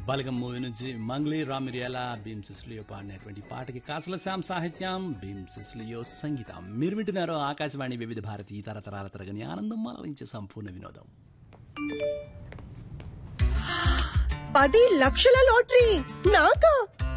బలగం movie నుంచి మంగ్లీ రామిరియాల భీమ్ సిస్లియో పాడినటువంటి పాటకి కాసుల శ్యామ్ సాహిత్యం భీమ్ సిస్లియో సంగీతం మీరు వింటున్నారు ఆకాశవాణి వివిధ భారతి తరతరాల తరగని ఆనందం మలరించే సంపూర్ణ వినోదం పది లక్షల లాటరీ నాకా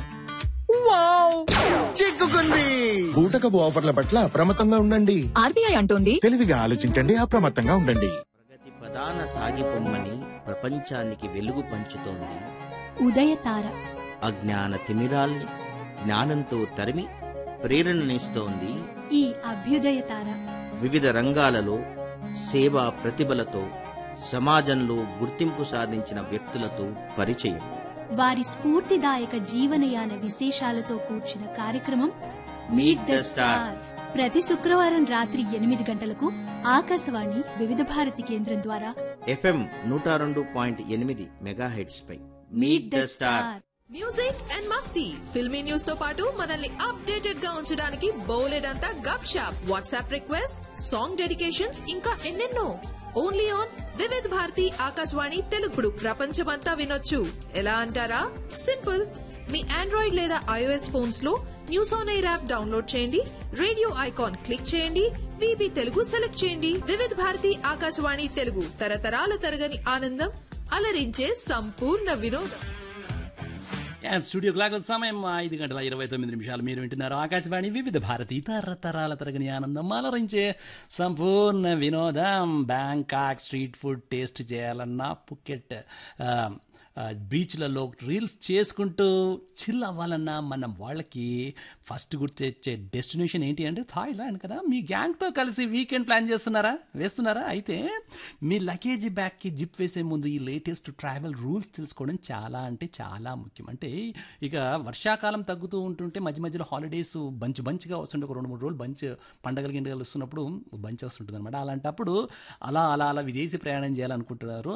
వావ్ చిక్కుకుంది బూటకపు ఆఫర్ల పట్ల అప్రమత్తంగా ఉండండి ఆర్బీఐ అంటోంది తెలివిగా ఆలోచించండి అప్రమత్తంగా ఉండండి ప్రగతి ప్రధాన సాగిపొమ్మని ప్రపంచానికి వెలుగు పంచుతోంది ఉదయతార అజ్ఞాన తిమిరాల్ని జ్ఞానంతో తరిమి ప్రేరణనిస్తోంది ఈ అభ్యుదయతార వివిధ రంగాలలో సేవా ప్రతిభలతో సమాజంలో గుర్తింపు సాధించిన వ్యక్తులతో పరిచయం వారి స్ఫూర్తిదాయక జీవనయాన విశేషాలతో కూర్చిన కార్యక్రమం మీట్ ద స్టార్ ప్రతి శుక్రవారం రాత్రి ఎనిమిది గంటలకు ఆకాశవాణి వివిధ భారతి కేంద్రం ద్వారా ఎఫ్ఎం నూట రెండు పాయింట్ ఎనిమిది మెగాహెడ్స్ పై meet the star music and మస్తీ ఫిల్మీ న్యూస్ తో పాటు మనల్ని అప్డేటెడ్ గా ఉంచడానికి బౌలెడ్ అంతా గప్ షాప్ వాట్సాప్ రిక్వెస్ట్ సాంగ్ డెడికేషన్స్ ఇంకా ఎన్నెన్నో ఓన్లీ ఆన్ వివిధ్ భారతి ఆకాశవాణి తెలుగుడు ప్రపంచమంతా వినొచ్చు ఎలా అంటారా సింపుల్ మీ ఆండ్రాయిడ్ లేదా ఐఓఎస్ ఫోన్స్ లో news on air app download చేయండి రేడియో ఐకాన్ క్లిక్ చేయండి విబి తెలుగు సెలెక్ట్ చేయండి వివిధ్ భారతి ఆకాశవాణి తెలుగు తరతరాల తరగని ఆనందం అలరించే సంపూర్ణ వినోదం అండ్ స్టూడియో క్లాక్ సమయం ఐదు గంటల ఇరవై తొమ్మిది నిమిషాలు మీరు వింటున్నారు ఆకాశవాణి వివిధ భారతి తరతరాల తరగని ఆనందం అలరించే సంపూర్ణ వినోదం బ్యాంకాక్ స్ట్రీట్ ఫుడ్ టేస్ట్ చేయాలన్నా పుకెట్ ఆ, ఆ, బీచ్లలో రీల్స్ చేసుకుంటూ చిల్ అవ్వాలన్నా మనం వాళ్ళకి ఫస్ట్ గుర్తొచ్చే డెస్టినేషన్ ఏంటి అంటే థాయిలాండ్ కదా మీ గ్యాంగ్తో కలిసి వీకెండ్ ప్లాన్ చేస్తున్నారా వేస్తున్నారా అయితే మీ లగేజ్ బ్యాగ్కి జిప్ వేసే ముందు ఈ లేటెస్ట్ ట్రావెల్ రూల్స్ తెలుసుకోవడం చాలా అంటే చాలా ముఖ్యం అంటే ఇక వర్షాకాలం తగ్గుతూ ఉంటుంటే మధ్య మధ్యలో హాలిడేస్ బంచ్ బంచ్గా వస్తుంటే ఒక రెండు మూడు రోజులు బంచ్ పండగల గిండగలు వస్తున్నప్పుడు బంచ్ వస్తుంటుంది అనమాట అలాంటప్పుడు అలా అలా అలా విదేశీ ప్రయాణం చేయాలనుకుంటున్నారు